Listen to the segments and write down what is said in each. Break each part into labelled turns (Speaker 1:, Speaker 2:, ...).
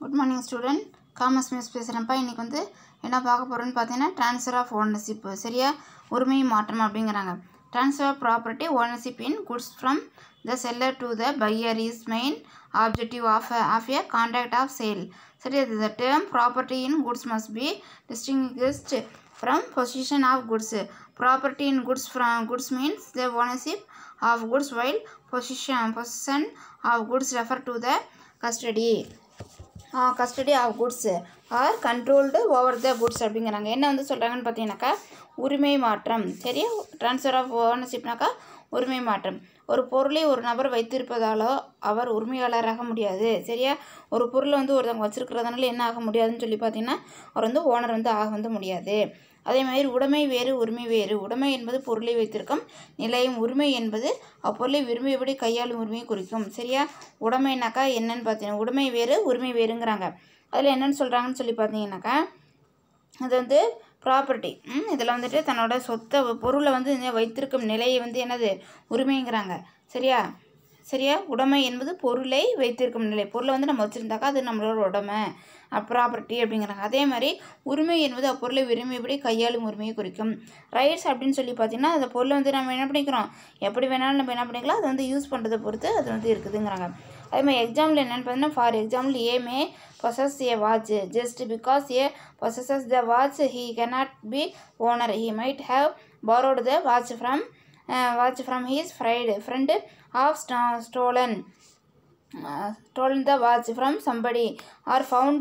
Speaker 1: Good morning student commerce miss பேசுகிறேன்ப்பா இன்றைக்கி வந்து என்ன பார்க்க போகிறோன்னு பார்த்தீங்கன்னா ட்ரான்ஸ்ஃபர் ஆஃப் ஓனர்ஷிப் சரியா உரிமை மாற்றம் அப்படிங்கிறாங்க transfer of property ownership in goods from the seller to the buyer is main objective of of a contract of sale சரி the term property in goods must be distinguished from possession of goods property in goods from goods means the ownership of goods while possession possession of goods refer to the custody custody of goods or controlled over the goods அப்படிங்கிறாங்க என்ன வந்து சொல்கிறாங்கன்னு பார்த்தீங்கன்னாக்கா உரிமை மாற்றம் சரியா transfer of ஓனர்ஷிப்னாக்கா உரிமை மாற்றம் ஒரு பொருளை ஒரு நபர் வைத்திருப்பதாலோ அவர் உரிமையாளராக முடியாது சரியா ஒரு பொருளை வந்து ஒருத்தவங்க வச்சுருக்கிறதுனால என்ன ஆக முடியாதுன்னு சொல்லி பார்த்தீங்கன்னா அவர் வந்து ஓனர் வந்து ஆக வந்து முடியாது அதே மாதிரி உடைமை வேறு உரிமை வேறு உடைமை என்பது பொருளை வைத்திருக்கும் நிலையும் உரிமை என்பது அப்பொருளை விரும்பியபடி கையாளும் உரிமையை குறிக்கும் சரியா உடைமைனாக்கா என்னன்னு பார்த்தீங்கன்னா உடைமை வேறு உரிமை வேறுங்கிறாங்க அதில் என்னென்னு சொல்கிறாங்கன்னு சொல்லி பார்த்தீங்கன்னாக்கா அது வந்து ப்ராப்பர்ட்டி இதில் வந்துட்டு தன்னோட சொத்தை பொருளை வந்து வைத்திருக்கும் நிலையை வந்து என்னது உரிமைங்கிறாங்க சரியா சரியா உடைமை என்பது பொருளை வைத்திருக்கும் நிலை பொருளை வந்து நம்ம வச்சுருந்தாக்கா அது நம்மளோட உடைமை ப்ராப்பர்ட்டி அப்படிங்கிறாங்க அதே மாதிரி உரிமை என்பது அப்பொருளை விரும்பியபடி கையாளும் உரிமையை குறிக்கும் ரைட்ஸ் அப்படின்னு சொல்லி பார்த்தீங்கன்னா அந்த பொருளை வந்து நம்ம என்ன பண்ணிக்கிறோம் எப்படி வேணாலும் நம்ம என்ன பண்ணிக்கலாம் அதை வந்து யூஸ் பண்ணுறதை பொறுத்து அது வந்து இருக்குதுங்கிறாங்க அதே மாதிரி எக்ஸாம்பிள் என்னென்னு பார்த்தீங்கன்னா for example A may possess a watch just because A possesses the watch he cannot be owner he might have borrowed the watch from uh, watch from his friend friend of sto- stolen uh, stolen the watch from somebody or found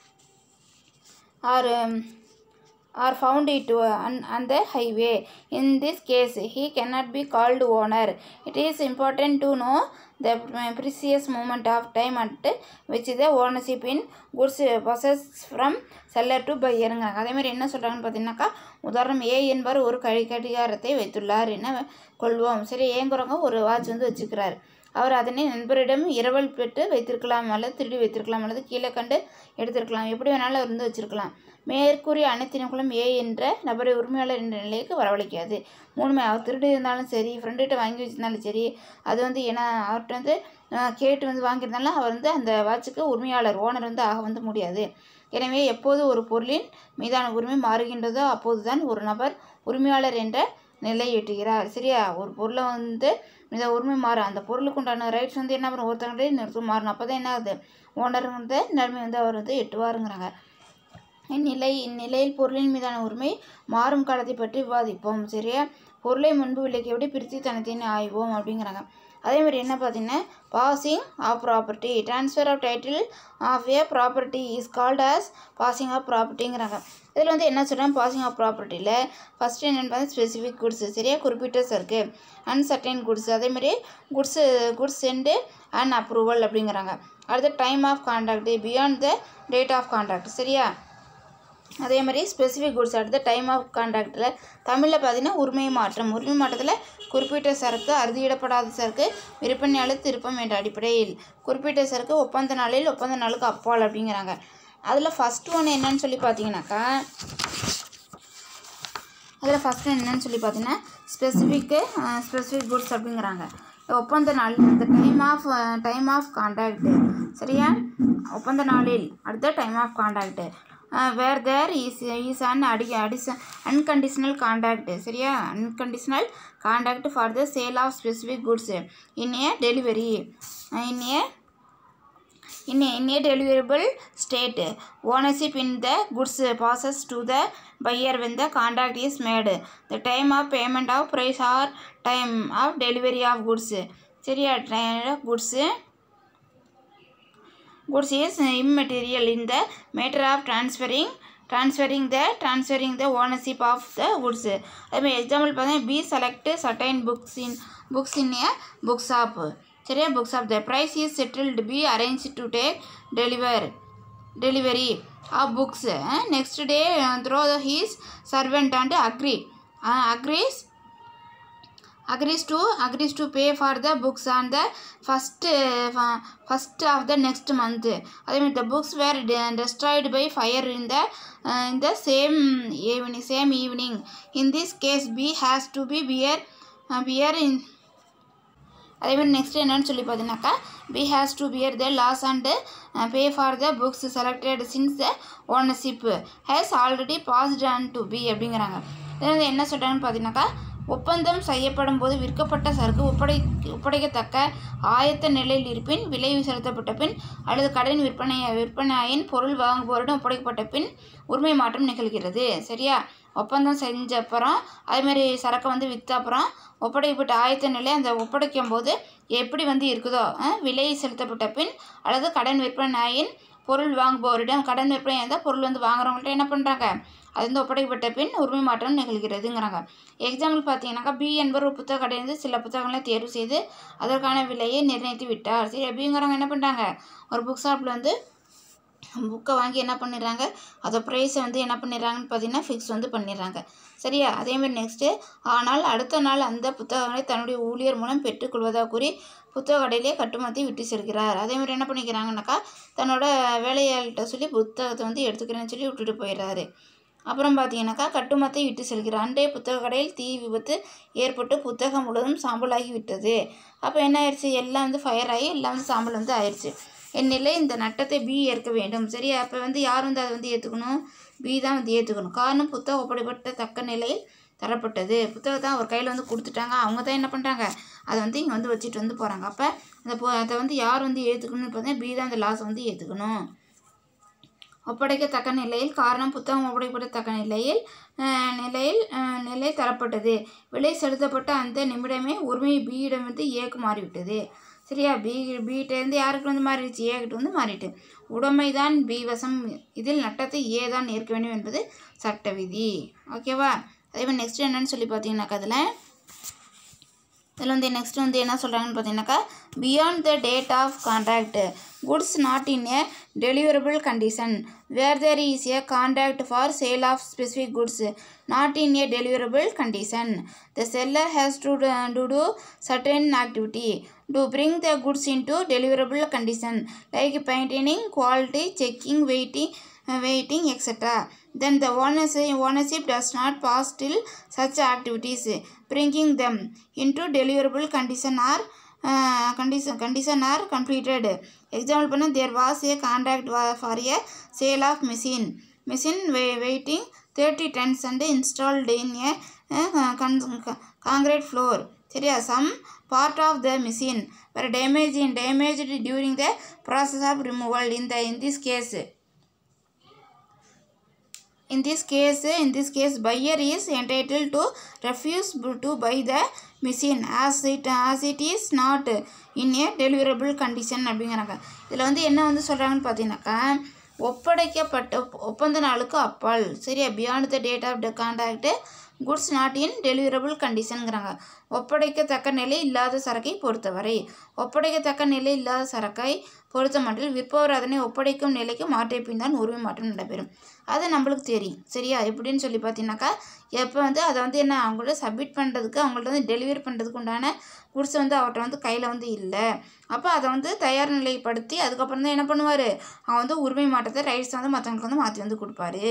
Speaker 1: or um, or found it uh, on, on the highway in this case he cannot be called owner it is important to know the uh, precious moment of time at which the ownership in goods possessed from seller to buyerங்கிறாங்க அதே மாதிரி என்ன சொல்கிறாங்கன்னு பார்த்தீங்கன்னாக்கா உதாரணம் ஏ என்பவர் ஒரு கழி கடிகாரத்தை வைத்துள்ளார் என்ன கொள்வோம் சரி ஏங்குறவங்க ஒரு வாட்ச் வந்து வச்சுக்கிறார் அவர் அதனை நண்பரிடம் இரவல் பெற்று வைத்திருக்கலாம் அல்லது திருடி வைத்திருக்கலாம் அல்லது கீழே கண்டு எடுத்திருக்கலாம் எப்படி வேணாலும் அவர் வந்து வச்சிருக்கலாம் மேற்கூறிய அனைத்தினங்களும் ஏ என்ற நபரை உரிமையாளர் என்ற நிலைக்கு வரவழைக்காது மூணுமே அவர் திருடி இருந்தாலும் சரி ஃப்ரெண்டுகிட்ட வாங்கி வச்சிருந்தாலும் சரி அது வந்து ஏன்னா அவர்கிட்ட வந்து கேட்டு வந்து வாங்கியிருந்தாலும் அவர் வந்து அந்த வாட்சுக்கு உரிமையாளர் ஓனர் வந்து ஆக வந்து முடியாது எனவே எப்போது ஒரு பொருளின் மீதான உரிமை மாறுகின்றதோ அப்போதுதான் ஒரு நபர் உரிமையாளர் என்ற நிலை எட்டுகிறார் சரியா ஒரு பொருளை வந்து இந்த உரிமை மாறும் அந்த பொருளுக்கு உண்டான ரைட்ஸ் வந்து என்ன பண்ணும் ஒருத்தவங்களே நிறுத்தம் மாறணும் அப்போ தான் என்ன ஆகுது ஓனருங்கிற நிலைமை வந்து அவர் வந்து எட்டுவாருங்கிறாங்க இந்நிலை இந்நிலையில் பொருளின் மீதான உரிமை மாறும் காலத்தை பற்றி விவாதிப்போம் சரியா பொருளை முன்பு விலைக்கையோடு பிரித்து தனித்தனி ஆய்வோம் அப்படிங்கிறாங்க அதே மாதிரி என்ன பார்த்தீங்கன்னா passing of property transfer of title of a property is called as passing of ப்ராப்பர்ட்டிங்கிறாங்க இதில் வந்து என்ன சொல்கிறாங்க பாசிங் ஆஃப் ப்ராப்பர்ட்டியில் ஃபஸ்ட்டு என்னென்னு பார்த்தா ஸ்பெசிஃபிக் குட்ஸ் சரியா குறிப்பிட்ட சருக்கு அன்சர்டைன் குட்ஸ் அதேமாதிரி goods goods sent and approval அப்படிங்கிறாங்க அடுத்து time of contract beyond the date of contract சரியா அதே மாதிரி ஸ்பெசிஃபிக் குட்ஸ் அடுத்த டைம் ஆஃப் கான்ட்ராக்டில் தமிழில் பார்த்தீங்கன்னா உரிமை மாற்றம் உரிமை மாற்றத்தில் குறிப்பிட்ட சரக்கு அறுதியிடப்படாத சரக்கு விற்பனையாளர் திருப்பம் என்ற அடிப்படையில் குறிப்பிட்ட சரக்கு ஒப்பந்த நாளில் ஒப்பந்த நாளுக்கு அப்பால் அப்படிங்கிறாங்க அதில் ஃபஸ்ட் ஒன் என்னன்னு சொல்லி பார்த்தீங்கன்னாக்கா அதில் ஃபஸ்ட்டு என்னன்னு சொல்லி பார்த்தீங்கன்னா ஸ்பெசிஃபிக்கு ஸ்பெசிஃபிக் குட்ஸ் அப்படிங்கிறாங்க ஒப்பந்த நாள் இந்த time of time of contract சரியா ஒப்பந்த நாளில் அடுத்த time of contract where there is is an அடி அடிஷ அன்கண்டிஷனல் கான்ட்ராக்ட் சரியா unconditional contract for the sale of specific goods in a delivery in a in a, in a deliverable state ownership in the goods passes to the buyer when the contract is made the time of payment of price or time of delivery of goods சரியா goods goods is immaterial in the matter of transferring transferring the transferring the ownership of the goods அதே example பார்த்தீங்கன்னா B select certain books in books in a book shop சரியா books of the price is settled B arrange to take deliver delivery of books next day through the his servant and agree agrees agrees to agrees to pay for the books on the first uh, first of the next month அதே மாதிரி the books were de- destroyed by fire in the uh, in the same evening same evening in this case b has to be bear uh, bear in அதே மாதிரி next என்னன்னு சொல்லி பார்த்தீங்கன்னாக்கா B has to bear the loss and pay for the books selected since the ownership has already passed on to B அப்படிங்கிறாங்க இது வந்து என்ன சொல்கிறாங்கன்னு பார்த்தீங்கன்னாக்கா ஒப்பந்தம் செய்யப்படும் போது விற்கப்பட்ட சரக்கு ஒப்படை ஒப்படைக்கத்தக்க ஆயத்த நிலையில் இருப்பின் விலை செலுத்தப்பட்ட பின் அல்லது கடன் விற்பனை விற்பனையின் பொருள் வாங்குபவரிடம் ஒப்படைக்கப்பட்ட பின் உரிமை மாற்றம் நிகழ்கிறது சரியா ஒப்பந்தம் செஞ்ச அப்புறம் அதேமாதிரி சரக்கை வந்து விற்ற அப்புறம் ஒப்படைக்கப்பட்ட ஆயத்த நிலை அந்த ஒப்படைக்கும் போது எப்படி வந்து இருக்குதோ அஹ், விலை செலுத்தப்பட்ட பின் அல்லது கடன் விற்பனையின் பொருள் வாங்குபவரிடம் கடன் விற்பனை இருந்தால் பொருள் வந்து வாங்குறவங்கள்ட்ட என்ன பண்ணுறாங்க அது வந்து ஒப்படைக்கப்பட்ட பின் உரிமை மாற்றம் நிகழ்கிறதுங்கிறாங்க எக்ஸாம்பிள் பார்த்தீங்கன்னாக்கா பி என்பவர் ஒரு புத்தக கடையிலிருந்து சில புத்தகங்களை தேர்வு செய்து அதற்கான விலையை நிர்ணயித்து விட்டார் சரி பிங்கிறவங்க என்ன பண்ணுறாங்க ஒரு புக் ஷாப்பில் வந்து புக்கை வாங்கி என்ன பண்ணிடுறாங்க அதோட ப்ரைஸை வந்து என்ன பண்ணிடுறாங்கன்னு பார்த்தீங்கன்னா ஃபிக்ஸ் வந்து பண்ணிடுறாங்க சரியா அதேமாதிரி நெக்ஸ்ட்டு ஆனால் அடுத்த நாள் அந்த புத்தகங்களை தன்னுடைய ஊழியர் மூலம் பெற்றுக்கொள்வதாக கூறி புத்தக கடையிலே கட்டுமத்தி விட்டு செல்கிறார் அதேமாதிரி என்ன பண்ணிக்கிறாங்கனாக்கா தன்னோட வேலையாள்கிட்ட சொல்லி புத்தகத்தை வந்து எடுத்துக்கிறேன்னு சொல்லி விட்டுட்டு போயிடுறாரு அப்புறம் பார்த்தீங்கன்னாக்கா கட்டுமத்தை விட்டு செல்கிறார் அன்றைய புத்தக கடையில் தீ விபத்து ஏற்பட்டு புத்தகம் முழுவதும் சாம்பலாகி விட்டது அப்போ என்ன ஆயிடுச்சு எல்லாம் வந்து ஃபயர் ஆகி எல்லாம் வந்து சாம்பல் வந்து ஆயிடுச்சு என்னிலே இந்த நட்டத்தை பி ஏற்க வேண்டும் சரியா அப்போ வந்து யார் வந்து அதை வந்து ஏற்றுக்கணும் பி தான் வந்து ஏற்றுக்கணும் காரணம் புத்தகம் ஒப்படைப்பட்ட தக்க நிலையில் தரப்பட்டது புத்தகத்தை அவர் கையில் வந்து கொடுத்துட்டாங்க அவங்க தான் என்ன பண்ணுறாங்க அதை வந்து இங்கே வந்து வச்சுட்டு வந்து போகிறாங்க அப்போ அந்த பொ- அதை வந்து யார் வந்து ஏற்றுக்கணும்னு பார்த்தீங்கன்னா பி தான் அந்த லாஸை வந்து ஏற்றுக்கணும் ஒப்படைக்கத்தக்க நிலையில் காரணம் புத்தகம் ஒப்படைக்கப்படத்தக்க நிலையில் அஹ், நிலையில் அஹ், நிலை தரப்பட்டது விலை செலுத்தப்பட்ட அந்த நிமிடமே உரிமை பியிடம் வந்து ஏக்கு மாறிவிட்டது சரியா பி பிகிட்டேருந்து யாருக்கு வந்து மாறிடுச்சு ஏகிட்ட வந்து மாறிட்டு உடைமை தான் பி வசம் இதில் நட்டத்தை ஏ தான் ஏற்க வேண்டும் என்பது சட்ட விதி ஓகேவா அதே மாதிரி நெக்ஸ்ட் என்னன்னு சொல்லி பார்த்தீங்கன்னாக்கா அதில் இதில் வந்து நெக்ஸ்ட் வந்து என்ன சொல்கிறாங்கன்னு பார்த்தீங்கன்னாக்கா beyond the date of contract goods not in a deliverable condition where there is a contract for sale of specific goods not in a deliverable condition the seller has to to do certain activity to bring the goods in to deliverable condition like painting quality checking weighting waiting etc then the ownership, ownership does not pass till such activities bringing them into deliverable condition are uh, condition condition are completed example பண்ண there was a contract wa- for a sale of machine machine wa- waiting 30 tons and installed in a uh, con- con- concrete floor சரியா some part of the machine were damaged damaged during the process of removal in the in this case in this case in this case buyer is entitled to refuse to buy the machine as it as it is not in a deliverable condition அப்படிங்கிறாங்க இதில் வந்து என்ன வந்து சொல்கிறாங்கன்னு பார்த்தீங்கன்னாக்கா ஒப்படைக்கப்பட்ட ஒப்ப- ஒப்பந்த நாளுக்கு அப்பால் சரியா beyond the date of the contract goods not in deliverable கண்டிஷனுங்கிறாங்க ஒப்படைக்கத்தக்க நிலை இல்லாத சரக்கை பொறுத்தவரை ஒப்படைக்கத்தக்க நிலை இல்லாத சரக்கை பொறுத்த மட்டில் விற்பவர் அதனை ஒப்படைக்கும் நிலைக்கு மாற்றிய பின் தான் உரிமை மாற்றம் நடைபெறும் அது நம்மளுக்கு தெரியும் சரியா எப்படின்னு சொல்லி பார்த்தீங்கன்னாக்கா எப்போ வந்து அதை வந்து என்ன அவங்கள்ட்ட சப்மிட் பண்ணுறதுக்கு அவங்கள்ட்ட வந்து டெலிவரி பண்ணுறதுக்கு உண்டான குட்ஸ் வந்து அவர்கிட்ட வந்து கையில் வந்து இல்லை அப்போ அதை வந்து தயார் நிலைப்படுத்தி அதுக்கப்புறம் தான் என்ன பண்ணுவார் அவன் வந்து உரிமை மாற்றத்தை ரைட்ஸ் வந்து மற்றவங்களுக்கு வந்து மாற்றி வந்து கொடுப்பாரு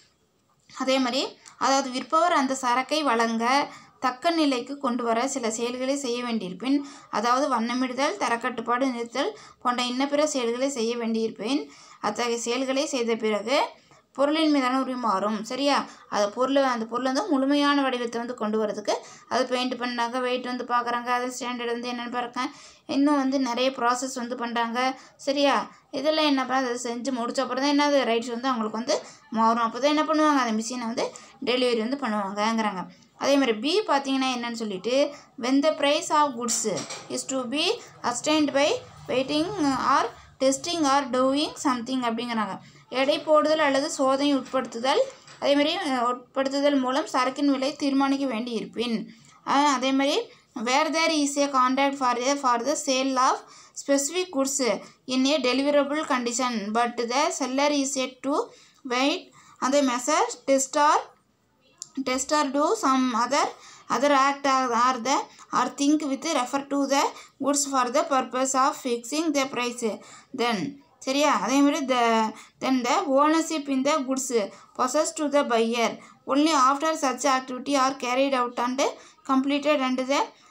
Speaker 1: அதே மாதிரி அதாவது விற்பவர் அந்த சரக்கை வழங்க தக்க நிலைக்கு கொண்டு வர சில செயல்களை செய்ய வேண்டியிருப்பின் அதாவது வண்ணமிடுதல் தரக்கட்டுப்பாடு நிறுத்தல் போன்ற இன்ன பிற செயல்களை செய்ய வேண்டியிருப்பின் அத்தகைய செயல்களை செய்த பிறகு பொருளின் மீதான உரிமை மாறும் சரியா அது பொருளை அந்த பொருளை வந்து முழுமையான வடிவத்தை வந்து கொண்டு வரதுக்கு அது பெயிண்ட் பண்ணாங்க வெயிட் வந்து பார்க்குறாங்க அது ஸ்டாண்டர்ட் வந்து என்னென்னு பார்க்குறேன் இன்னும் வந்து நிறைய ப்ராசஸ் வந்து பண்ணுறாங்க சரியா இதெல்லாம் என்ன பண்ண அதை செஞ்சு முடிச்ச அப்புறம் தான் என்னது ரைட்ஸ் வந்து அவங்களுக்கு வந்து மாறும் அப்போ தான் என்ன பண்ணுவாங்க அந்த மிஷினை வந்து டெலிவரி வந்து பண்ணுவாங்கங்கிறாங்க அதே மாதிரி பி பார்த்தீங்கன்னா என்னன்னு சொல்லிட்டு when the price of goods is to be astained by waiting or testing or doing something அப்படிங்கிறாங்க எடை போடுதல் அல்லது சோதனை உட்படுத்துதல் அதே மாதிரி அஹ், உட்படுத்துதல் மூலம் சரக்கின் விலை தீர்மானிக்க வேண்டி இருப்பின் அஹ், அதே மாதிரி where there is a contract for a for the sale of specific goods in a deliverable condition but the seller is yet to weigh அந்த measure test or test or do some other other act or, or the or think with refer to the goods for the purpose of fixing the price then சரியா அதே மாதிரி the then the ownership in the goods possessed to the buyer only after such activity are carried out and completed and the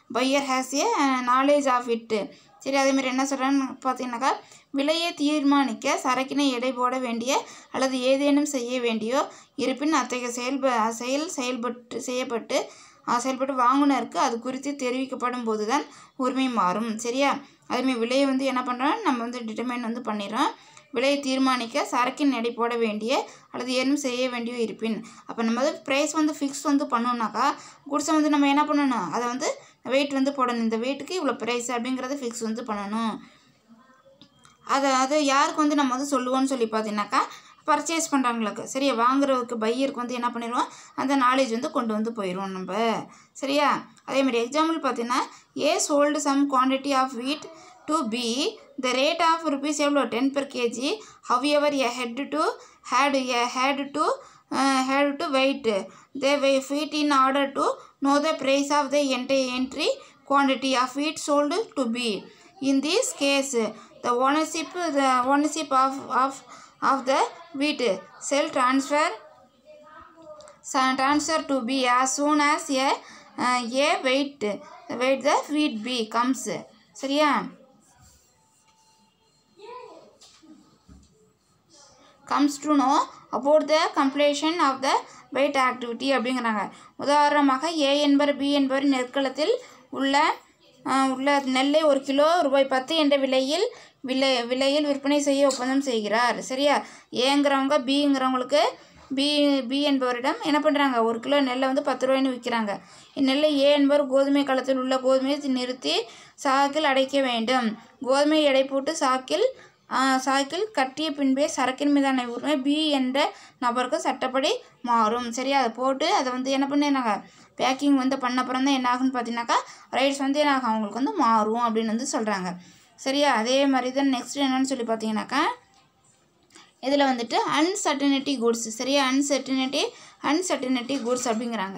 Speaker 1: buyer has a knowledge of it சரி அதேமாதிரி என்ன சொல்கிறான்னு பார்த்தீங்கன்னாக்கா விலையை தீர்மானிக்க சரக்கினை எடை போட வேண்டிய அல்லது ஏதேனும் செய்ய வேண்டியோ இருப்பின் அத்தகைய செயல்ப செயல் செயல்பட்டு செய்யப்பட்டு அஹ், செயல்பட்டு வாங்குனருக்கு அது குறித்து தெரிவிக்கப்படும் போது தான் உரிமை மாறும் சரியா அதேமாதிரி விலையை வந்து என்ன பண்ணுறோம் நம்ம வந்து டிட்டர்மைன் வந்து பண்ணிடுறோம் விலையை தீர்மானிக்க சரக்கின் எடை போட வேண்டிய அல்லது ஏதும் செய்ய வேண்டியோ இருப்பின் அப்போ நம்ம வந்து ப்ரைஸ் வந்து ஃபிக்ஸ் வந்து பண்ணோம்னாக்கா குட்ஸை வந்து நம்ம என்ன பண்ணணும் அதை வந்து வெயிட் வந்து போடணும் இந்த வெயிட்டுக்கு இவ்வளோ ப்ரைஸ் அப்படிங்கிறத ஃபிக்ஸ் வந்து பண்ணணும் அதை அது யாருக்கு வந்து நம்ம வந்து சொல்லுவோம்னு சொல்லி பார்த்தீங்கன்னாக்கா பர்ச்சேஸ் பண்ணுறவங்களுக்கு சரியா வாங்குறவருக்கு பையருக்கு வந்து என்ன பண்ணிடுவோம் அந்த நாலேஜ் வந்து கொண்டு வந்து போயிடுவோம் நம்ம சரியா அதேமாதிரி எக்ஸாம்பிள் பார்த்தீங்கன்னா a sold some quantity of wheat to B the rate of rupees எவ்வளோ ten per kg however a head to head a head to head to weight they by feet in order to know the price of the entry entry quantity of wheat sold to be. In this case, the ownership the ownership of of of the wheat shall transfer sa- transfer to be as soon as a uh, a weight weight the wheat b comes சரியா comes to know about the completion of the weight activity அப்படிங்கிறாங்க உதாரணமாக ஏ என்பவர் B என்பவர் நெற்களத்தில் உள்ள அஹ், உள்ள நெல்லை ஒரு kilo ரூபாய் பத்து என்ற விலையில் விலை விலையில் விற்பனை செய்ய ஒப்பந்தம் செய்கிறார் சரியா ஏங்கிறவங்க பிங்கிறவங்களுக்கு பி பி என்பவரிடம் என்ன பண்ணுறாங்க ஒரு கிலோ நெல்லை வந்து பத்து ரூபாய்னு விற்கிறாங்க இந்நெல்லை ஏ என்பவர் கோதுமை களத்தில் உள்ள கோதுமையை நிறுத்தி சாக்கில் அடைக்க வேண்டும் கோதுமை எடை போட்டு சாக்கில் ஆ, சாக்கில் கட்டிய பின்பே சரக்கின் மீதான உரிமை பி என்ற நபருக்கு சட்டப்படி மாறும் சரியா அதை போட்டு அதை வந்து என்ன பண்ணிடுறாங்க பேக்கிங் வந்து பண்ண அப்புறம் தான் என்ன ஆகுன்னு பார்த்தீங்கன்னாக்கா ரைட்ஸ் வந்து என்ன ஆகும் அவங்களுக்கு வந்து மாறும் அப்படின்னு வந்து சொல்கிறாங்க சரியா அதே மாதிரி தான் நெக்ஸ்ட் என்னன்னு சொல்லி பார்த்தீங்கன்னாக்கா இதில் வந்துட்டு அன்சர்டினிட்டி குட்ஸ் சரியா அன்சர்டினிட்டி அன்சர்டினிட்டி குட்ஸ் அப்படிங்கிறாங்க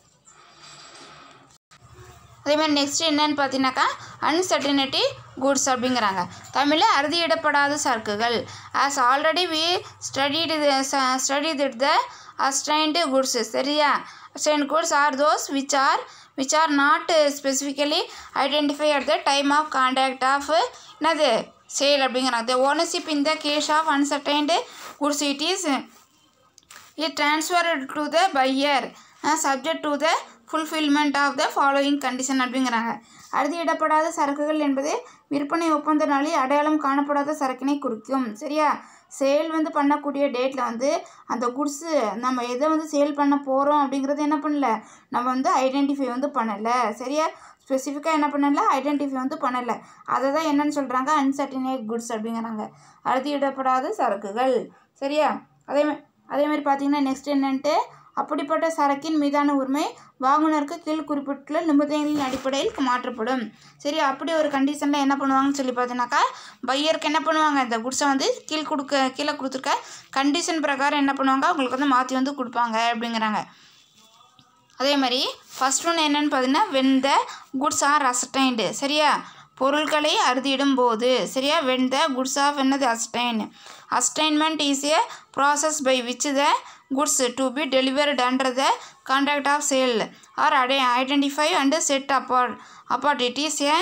Speaker 1: அதே மாதிரி நெக்ஸ்ட் என்னன்னு பார்த்தீங்கன்னாக்கா அன்சர்டினிட்டி குட்ஸ் அப்படிங்கிறாங்க தமிழில் அறுதியிடப்படாத சரக்குகள் as already we studied studied the ascertained goods சரியா ascertained goods are those which are which are not specifically identify at the time of contact of என்னது சேல் அப்படிங்கிறாங்க the ownership in the case of unascertained goods it is it transferred to the buyer uh, subject to the fulfillment of the following condition அப்படிங்கிறாங்க அறுதியிடப்படாத சரக்குகள் என்பது விற்பனை ஒப்பந்த நாளில் அடையாளம் காணப்படாத சரக்கினை குறிக்கும் சரியா சேல் வந்து பண்ணக்கூடிய டேட்டில் வந்து அந்த குட்ஸு நம்ம எதை வந்து சேல் பண்ண போகிறோம் அப்படிங்கிறது என்ன பண்ணல நம்ம வந்து ஐடென்டிஃபை வந்து பண்ணலை சரியா ஸ்பெசிஃபிக்காக என்ன பண்ணல ஐடென்டிஃபை வந்து பண்ணலை அதை தான் என்னன்னு சொல்கிறாங்க அன்சர்டினேட் குட்ஸ் அப்படிங்கிறாங்க அறுதியிடப்படாத சரக்குகள் சரியா அதே மா- அதே மாதிரி பார்த்தீங்கன்னா நெக்ஸ்ட் என்னன்ட்டு அப்படிப்பட்ட சரக்கின் மீதான உரிமை வாங்குனருக்கு கீழ் குறிப்பிட்டுள்ள நிபந்தனைகளின் அடிப்படையில் மாற்றப்படும் சரி அப்படி ஒரு கண்டிஷனில் என்ன பண்ணுவாங்கன்னு சொல்லி பார்த்தீங்கன்னாக்கா பையருக்கு என்ன பண்ணுவாங்க இந்த குட்ஸை வந்து கீழ் கொடுக்க கீழே கொடுத்துருக்க கண்டிஷன் பிரகாரம் என்ன பண்ணுவாங்க அவங்களுக்கு வந்து மாற்றி வந்து கொடுப்பாங்க அப்படிங்கிறாங்க அதே மாதிரி ஃபர்ஸ்ட் ஒன்று என்னன்னு பார்த்தீங்கன்னா when the goods are ascertained சரியா பொருட்களை அறுதியிடும் போது சரியா வென் த குட்ஸ் ஆஃப் என்னது ascertain ascertainment is a process by which the goods to be delivered under the contract of sale are ஐடெ identify and set apart apart it is a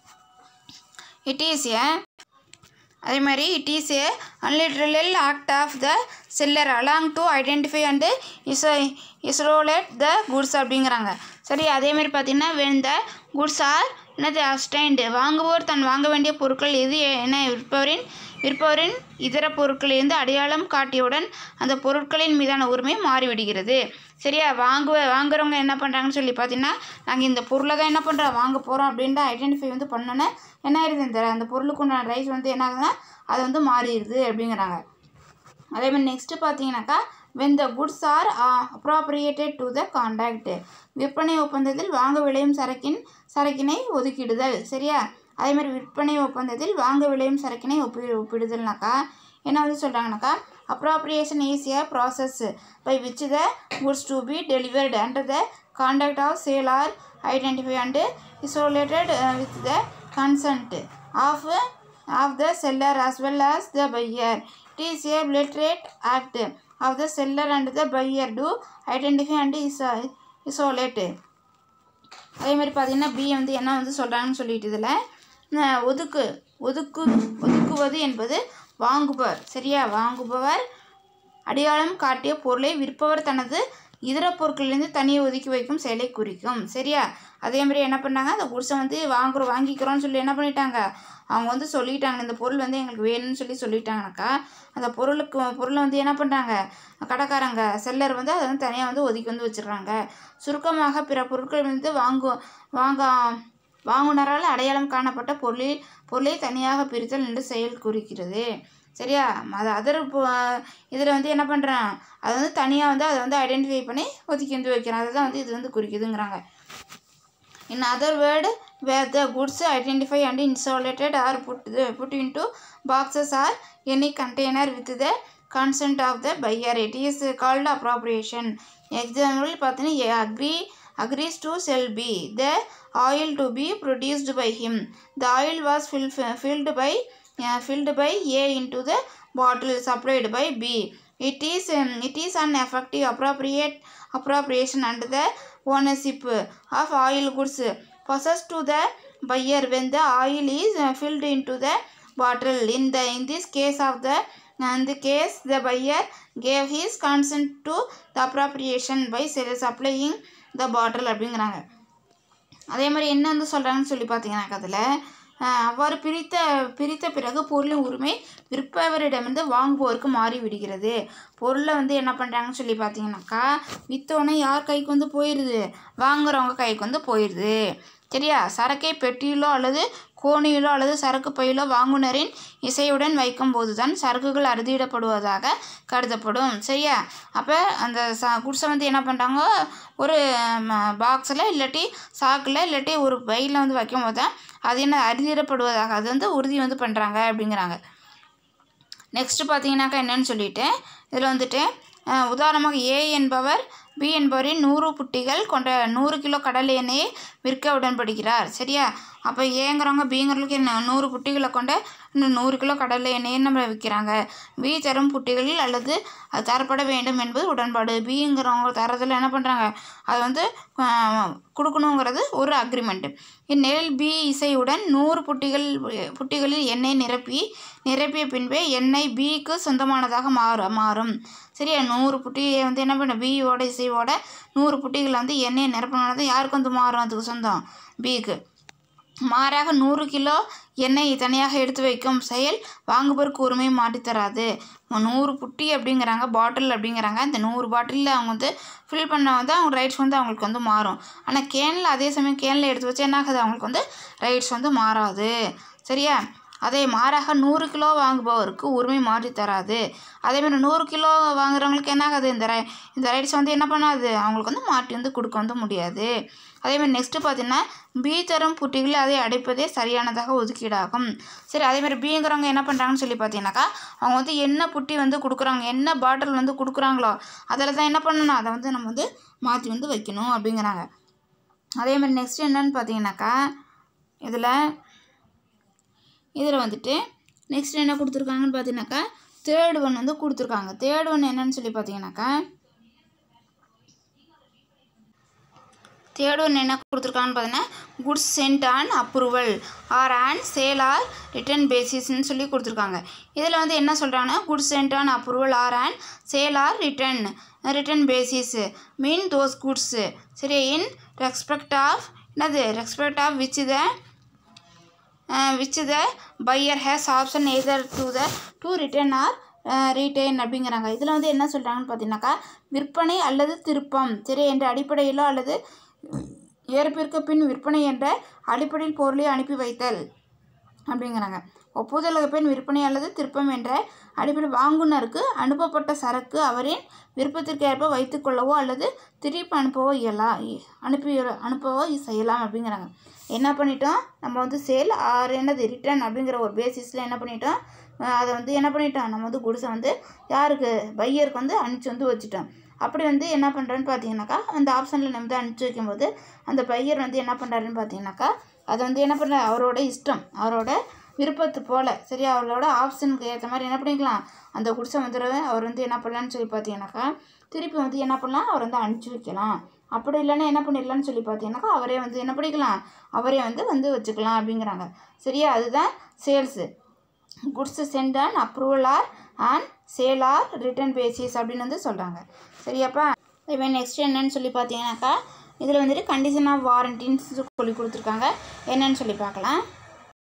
Speaker 1: it is a அதே மாதிரி it is a unilateral act of the seller along to identify and is isolate the goods அப்படிங்கிறாங்க சரி அதே மாதிரி பார்த்தீங்கன்னா when the goods R என்னது அஸ்டைன்டு வாங்குவோர் தன் வாங்க வேண்டிய பொருட்கள் எது என்ன விற்பவரின் விற்பவரின் இதர பொருட்களிலிருந்து அடையாளம் காட்டியவுடன் அந்த பொருட்களின் மீதான உரிமை மாறிவிடுகிறது சரியா வாங்குவ வாங்குறவங்க என்ன பண்ணுறாங்கன்னு சொல்லி பார்த்தீங்கன்னா நாங்கள் இந்த பொருளை தான் என்ன பண்ணுறோம் வாங்க போகிறோம் அப்படின்ட்டு ஐடென்டிஃபை வந்து பண்ணோன்னே என்ன ஆயிடுது இந்த அந்த பொருளுக்கு உண்டான ரைஸ் வந்து என்ன ஆகுதுன்னா அது வந்து மாறிடுது அப்படிங்கிறாங்க அதே மாதிரி நெக்ஸ்ட்டு பார்த்தீங்கன்னாக்கா when the goods are uh, appropriated to the contract விற்பனை ஒப்பந்தத்தில் வாங்க விளையும் சரக்கின் சரக்கினை ஒதுக்கிடுதல் சரியா அதே மாதிரி விற்பனை ஒப்பந்தத்தில் வாங்க விளையும் சரக்கினை ஒப்பி ஒப்பிடுதல்னாக்கா என்ன வந்து சொல்கிறாங்கனாக்கா appropriation is a process by which the goods to be delivered under the contact of sale are identify and isolated uh, with the consent of of the seller as well as the buyer. It is a bilateral act of the seller and the buyer to identify and is- isolate. அதே மாதிரி பார்த்தீங்கன்னா B வந்து என்ன வந்து சொல்கிறாங்கன்னு சொல்லிட்டு இதில் ஒதுக்கு ஒதுக்கு ஒதுக்குவது என்பது வாங்குபவர் சரியா வாங்குபவர் அடையாளம் காட்டிய பொருளை விற்பவர் தனது இதர பொருட்களிலிருந்து தனியே ஒதுக்கி வைக்கும் செயலை குறிக்கும் சரியா அதே மாதிரி என்ன பண்ணாங்க அந்த குடிசை வந்து வாங்குறோம் வாங்கிக்கிறோம்னு சொல்லி என்ன பண்ணிட்டாங்க அவங்க வந்து சொல்லிட்டாங்க இந்த பொருள் வந்து எங்களுக்கு வேணும்னு சொல்லி சொல்லிட்டாங்கனாக்கா அந்த பொருளுக்கு பொருளை வந்து என்ன பண்ணுறாங்க கடைக்காரங்க செல்லர் வந்து அதை வந்து தனியாக வந்து ஒதுக்கி வந்து வச்சிடுறாங்க சுருக்கமாக பிற பொருட்கள் வந்து வாங்கு வாங்க வாங்குனரால் அடையாளம் காணப்பட்ட பொருளில் பொருளை தனியாக பிரித்தல் என்று செயல் குறிக்கிறது சரியா அது அதர் இதில் வந்து என்ன பண்ணுறான் அதை வந்து தனியாக வந்து அதை வந்து ஐடென்டிஃபை பண்ணி ஒதுக்கி வந்து வைக்கிறான் அதை தான் வந்து இது வந்து குறிக்குதுங்கிறாங்க In other word, where the goods identified and insulated are put, the, put into boxes or any container with the consent of the buyer, it is called appropriation. Example, பார்த்தீங்கன்னா A agree agrees to sell B the oil to be produced by him. The oil was fill, filled by uh, filled by A into the bottle supplied by B. It is um, it is an effective appropriate appropriation under the ownership of oil goods possessed to the buyer when the oil is uh, filled into the bottle. In the in this case of the in the case the buyer gave his consent to the appropriation by sell- supplying the bottle அப்படிங்கிறாங்க அதே மாதிரி என்ன வந்து சொல்கிறாங்கன்னு சொல்லி பார்த்தீங்கன்னாக்கா அதில் அவ்வாறு பிரித்த பிரித்த பிறகு பொருளின் உரிமை விற்பவரிடமிருந்து வாங்குவோருக்கு மாறி விடுகிறது பொருளை வந்து என்ன பண்ணுறாங்கன்னு சொல்லி பார்த்தீங்கன்னாக்கா விற்றோன்னே யார் கைக்கு வந்து போயிடுது வாங்குறவங்க கைக்கு வந்து போயிடுது சரியா சரக்கை பெட்டியிலோ அல்லது கோணியிலோ அல்லது சரக்கு பையிலோ வாங்குனரின் இசையுடன் வைக்கும்போது தான் சரக்குகள் அறுதியிடப்படுவதாக கருதப்படும் சரியா அப்போ அந்த ச குடிசை வந்து என்ன பண்ணுறாங்க ஒரு பாக்ஸில் இல்லாட்டி சாக்கில் இல்லாட்டி ஒரு பையில் வந்து வைக்கும்போது தான் அது என்ன அறுதியிடப்படுவதாக அது வந்து உறுதி வந்து பண்ணுறாங்க அப்படிங்கிறாங்க நெக்ஸ்ட்டு பார்த்தீங்கன்னாக்கா என்னன்னு சொல்லிட்டு இதில் வந்துட்டு அஹ், உதாரணமாக ஏ என்பவர் பி என்பவரின் நூறு புட்டிகள் கொண்ட நூறு கிலோ கடலை எண்ணெயை விற்க உடன்படுகிறார் சரியா அப்போ ஏங்கிறவங்க பிங்கிறவங்களுக்கு என்ன நூறு புட்டிகளை கொண்ட இன்னும் நூறு கிலோ கடலை எண்ணெயை நம்ம விற்கிறாங்க பி தரும் புட்டிகளில் அல்லது அது தரப்பட வேண்டும் என்பது உடன்பாடு பிங்கிறவங்க தரதில் என்ன பண்ணுறாங்க அது வந்து அஹ், கொடுக்கணுங்கிறது ஒரு அக்ரிமெண்ட்டு இந்நிலையில் பி இசையுடன் நூறு புட்டிகள் புட்டிகளில் எண்ணெய் நிரப்பி நிரப்பிய பின்பே எண்ணெய் பிக்கு சொந்தமானதாக மாறும் மாறும் சரியா நூறு புட்டியை வந்து என்ன பண்ண பியோட இசையோட நூறு புட்டிகளை வந்து எண்ணெயை நிரப்பினது யாருக்கு வந்து மாறும் அதுக்கு சொந்தம் பிக்கு மாறாக நூறு கிலோ எண்ணெய் தனியாக எடுத்து வைக்கும் செயல் வாங்குபவருக்கு உரிமை மாட்டித்தராது நூறு புட்டி அப்படிங்கிறாங்க பாட்டில் அப்படிங்கிறாங்க இந்த நூறு பாட்டிலில் அவங்க வந்து ஃபில் பண்ண வந்து அவங்க ரைட்ஸ் வந்து அவங்களுக்கு வந்து மாறும் ஆனால் கேனில் அதே சமயம் கேனில் எடுத்து வச்சு என்ன ஆகுது அவங்களுக்கு வந்து ரைட்ஸ் வந்து மாறாது சரியா அதே மாறாக நூறு கிலோ வாங்குபவருக்கு உரிமை மாற்றி தராது அதேமாதிரி நூறு கிலோ வாங்குறவங்களுக்கு என்ன ஆகுது இந்த ரை இந்த ரைட்ஸ் வந்து என்ன பண்ணாது அவங்களுக்கு வந்து மாற்றி வந்து கொடுக்க வந்து முடியாது அதேமாதிரி நெக்ஸ்ட்டு பார்த்தீங்கன்னா பி தரும் புட்டிகளை அதை அடைப்பதே சரியானதாக ஒதுக்கீடாகும் சரி அதேமாதிரி பிங்கிறவங்க என்ன பண்ணுறாங்கன்னு சொல்லி பார்த்தீங்கன்னாக்கா அவங்க வந்து என்ன புட்டி வந்து கொடுக்குறாங்க என்ன பாட்டில் வந்து கொடுக்குறாங்களோ அதில் தான் என்ன பண்ணணும் அதை வந்து நம்ம வந்து மாற்றி வந்து வைக்கணும் அப்படிங்கிறாங்க அதேமாதிரி நெக்ஸ்ட் என்னன்னு பார்த்தீங்கன்னாக்கா இதில் இதில் வந்துட்டு நெக்ஸ்ட் என்ன கொடுத்துருக்காங்கன்னு பார்த்தீங்கன்னாக்கா தேர்ட் ஒன் வந்து கொடுத்துருக்காங்க தேர்ட் ஒன் என்னன்னு சொல்லி பார்த்தீங்கன்னாக்கா தேர்ட் ஒன் என்ன கொடுத்துருக்காங்கன்னு பார்த்தீங்கன்னா goods sent on approval or on sale or return பேசிஸ்ன்னு சொல்லி கொடுத்துருக்காங்க இதில் வந்து என்ன சொல்கிறாங்கன்னா goods sent on approval or on sale or return return basis mean those goods சரி இன் ரெஸ்பெக்ட் ஆஃப் என்னது respect of which the which the buyer has option either to the to return or retain அப்படிங்கிறாங்க இதில் வந்து என்ன சொல்கிறாங்கன்னு பார்த்தீங்கன்னாக்கா விற்பனை அல்லது திருப்பம் சரி என்ற அடிப்படையிலோ அல்லது ஏற்பிற்கு பின் விற்பனை என்ற அடிப்படையில் பொருளை அனுப்பி வைத்தல் அப்படிங்கிறாங்க ஒப்புதலுக்கு பின் விற்பனை அல்லது திருப்பம் என்ற அடிப்படையில் வாங்குனருக்கு அனுப்பப்பட்ட சரக்கு அவரின் விருப்பத்திற்கு ஏற்ப வைத்துக்கொள்ளவோ அல்லது திருப்பி அனுப்பவோ இயலாம் அனுப்பி அனுப்பவோ செய்யலாம் அப்படிங்கிறாங்க என்ன பண்ணிட்டோம் நம்ம வந்து சேல் ஆர் என்னது ரிட்டர்ன் அப்படிங்கிற ஒரு பேசிஸில் என்ன பண்ணிட்டோம் அஹ் அதை வந்து என்ன பண்ணிட்டோம் நம்ம வந்து குடிசை வந்து யாருக்கு பையருக்கு வந்து அனுப்பிச்சி வந்து வச்சுட்டோம் அப்படி வந்து என்ன பண்ணுறோன்னு பார்த்தீங்கன்னாக்கா அந்த ஆப்ஷனில் நம்ம வந்து அனுப்பிச்சி வைக்கும்போது அந்த பையர் வந்து என்ன பண்ணுறாருன்னு பார்த்தீங்கன்னாக்கா அதை வந்து என்ன பண்ணுறாரு அவரோட இஷ்டம் அவரோட விருப்பத்து போல் சரியா அவரோட ஆப்ஷனுக்கு ஏற்ற மாதிரி என்ன பண்ணிக்கலாம் அந்த குடிசை வந்து அவர் வந்து என்ன பண்ணலான்னு சொல்லி பார்த்தீங்கன்னாக்கா திருப்பி வந்து என்ன பண்ணலாம் அவர் வந்து அனுப்பிச்சி வைக்கலாம் அப்படி இல்லைன்னா என்ன பண்ணிடலாம்னு சொல்லி பார்த்தீங்கன்னாக்கா அவரே வந்து என்ன பண்ணிக்கலாம் அவரே வந்து வந்து வச்சுக்கலாம் அப்படிங்கிறாங்க சரியா அதுதான் sales goods sent and approval or and sale or return basis அப்படின்னு வந்து சொல்கிறாங்க சரியாப்பா இப்போ நெக்ஸ்ட் என்னன்னு சொல்லி பார்த்தீங்கன்னாக்கா இதில் வந்துட்டு கண்டிஷன் ஆஃப் வாரண்டின்னு சொல்லி கொடுத்துருக்காங்க என்னன்னு சொல்லி பார்க்கலாம்